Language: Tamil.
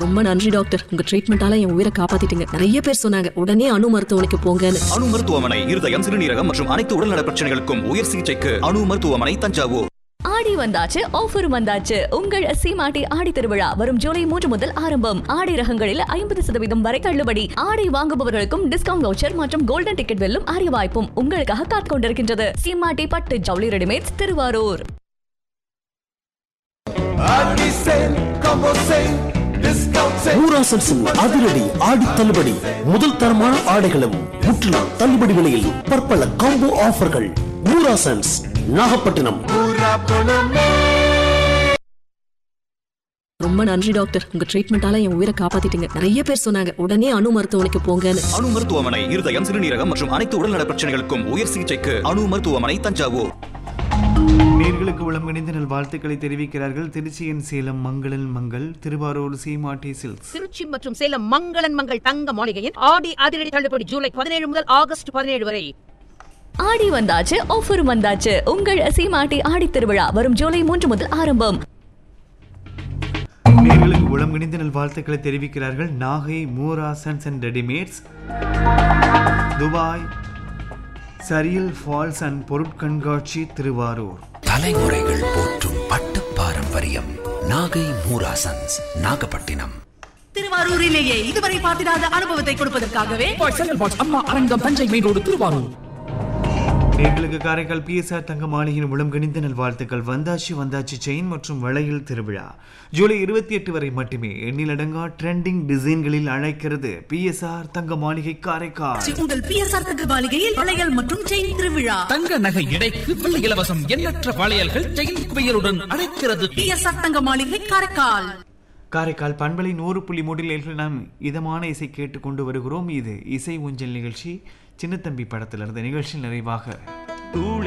ரொம்ப நன்றி டாக்டர் உங்க ட்ரீட்மெண்டால என் உயிரை காப்பாத்திட்டீங்க நிறைய பேர் சொன்னாங்க உடனே அணு மருத்துவமனைக்கு போங்கன்னு அணு மருத்துவமனை இருதயம் சிறுநீரகம் மற்றும் அனைத்து உடல்நல பிரச்சனைகளுக்கும் உயர் சிகிச்சைக்கு அணு மருத்துவமனை தஞ்சாவூர் ஆடி வந்தாச்சு ஆஃபர் வந்தாச்சு உங்கள் சீமாட்டி ஆடி திருவிழா வரும் ஜூலை மூன்று முதல் ஆரம்பம் ஆடை ரகங்களில் ஐம்பது சதவீதம் வரை தள்ளுபடி ஆடை வாங்குபவர்களுக்கும் டிஸ்கவுண்ட் வவுச்சர் மற்றும் கோல்டன் டிக்கெட் வெல்லும் அரிய வாய்ப்பும் உங்களுக்காக காத்துக் கொண்டிருக்கின்றது சீமாட்டி பட்டு ஜவுளி ரெடிமேட்ஸ் திருவாரூர் ஊராசன்ஸின் அதிரடி ஆடி தள்ளுபடி முதல் தரமான ஆடைகளும் முற்றிலும் தள்ளுபடி விலையில் பற்பல காம்போ ஆஃபர்கள் ஊராசன்ஸ் நாகப்பட்டினம் ரொம்ப நன்றி டாக்டர் உங்க ட்ரீட்மெண்டால என் உயிரை காப்பாத்திட்டீங்க நிறைய பேர் சொன்னாங்க உடனே அணு மருத்துவமனைக்கு போங்கன்னு அணு மருத்துவமனை இருதயம் சிறுநீரகம் மற்றும் அனைத்து உடல்நல பிரச்சனைகளுக்கும் உயர் சிகிச்சைக்கு அணு மருத்துவமனை தஞ்சாவூர் நேர்களுக்கு உளமணிந்த நல் வாழ்த்துக்களை தெரிவிக்கிறார்கள் திருச்சியின் சேலம் மங்களன் மங்கள் திருவாரூர் சீமாட்டி சில்க்ஸ் திருச்சி மற்றும் சேலம் மங்களன் மங்கள் தங்க மாளிகையின் ஆடி அதிரடி தள்ளுபடி ஜூலை பதினேழு முதல் ஆகஸ்ட் பதினேழு வரை ஆடி வந்தாச்சு ஆஃபர் வந்தாச்சு உங்கள் சீமாட்டி ஆடி திருவிழா வரும் ஜூலை மூன்று முதல் ஆரம்பம் நேர்களுக்கு உளமணிந்த நல் வாழ்த்துக்களை தெரிவிக்கிறார்கள் Nagai Moora sons and readymades Dubai சரியல் ஃபால்ஸ் அண்ட் பொருட்கண்காட்சி திருவாரூர் தலைமுறைகள் போற்றும் பட்டு பாரம்பரியம் நாகை மூராசன்ஸ் நாகப்பட்டினம் திருவாரூரிலேயே இதுவரை பார்த்திராத அனுபவத்தை கொடுப்பதற்காகவே அம்மா அரங்கம் தஞ்சை மெயின் ரோடு திருவாரூர் நேர்களுக்கு காரைக்கால் பிஎஸ்ஆர் தங்க மாளிகையின் உளம் கணிந்த நல் வாழ்த்துக்கள் வந்தாச்சு வந்தாச்சு செயின் மற்றும் வளையல் திருவிழா ஜூலை இருபத்தி எட்டு வரை மட்டுமே எண்ணிலடங்கா ட்ரெண்டிங் டிசைன்களில் அழைக்கிறது பிஎஸ்ஆர் தங்க மாளிகை காரைக்கால் உங்கள் பிஎஸ்ஆர் தங்க மாளிகையில் வளையல் மற்றும் செயின் திருவிழா தங்க நகை இடைக்கு வெள்ளி இலவசம் எண்ணற்ற வளையல்கள் செயின் குவியலுடன் அழைக்கிறது பிஎஸ்ஆர் தங்க மாளிகை காரைக்கால் காரைக்கால் பண்பலை நூறு புள்ளி மூடில் நாம் இதமான இசை கேட்டு கொண்டு வருகிறோம் இது இசை ஊஞ்சல் நிகழ்ச்சி சின்னத்தம்பி படத்திலிருந்து நிகழ்ச்சி நிறைவாக